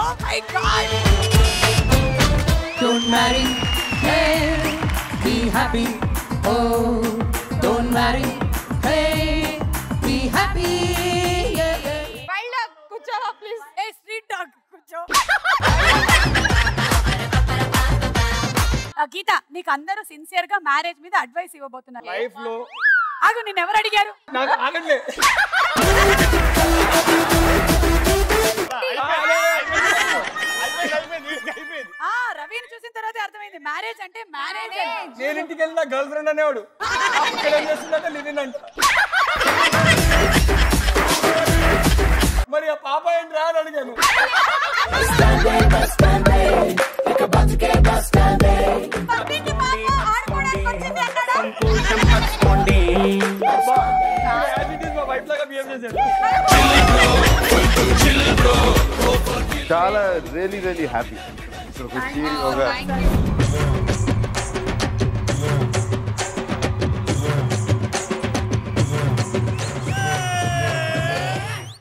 My God Don't marry, hey, be happy. Oh, don't marry, hey, be happy. Yeah, yeah. Wild dog కూర్చోవా please ఏ street dog కూర్చో ఆ, గీత నీకు అందరూ sincere గా మ్యారేజ్ మీద అడ్వైస్ ఇవ్వబోతున్నారు లైఫ్ లో ఆగు నిన్ను ఎవరు అడిగారు నాకు ఆగట్లే ఆ రవిని చూసిన తర్వాత అర్థమైంది మ్యారేజ్ అంటే మ్యారేజ్ నేను ఇంటికి వెళ్ళిన గర్ల్ ఫ్రెండ్ అనేవాడు ఇక్కడ ఏం చేస్తుందంటే లివిన్ అంట మరి ఆ పాప ఏంటి రా అని అడిగాను As it is మా వైఫ్ లాగా బిహేవ్ చేశాడు చాలా రియలీ రియలీ హ్యాపీ ఇక్కడ వచ్చి ఒక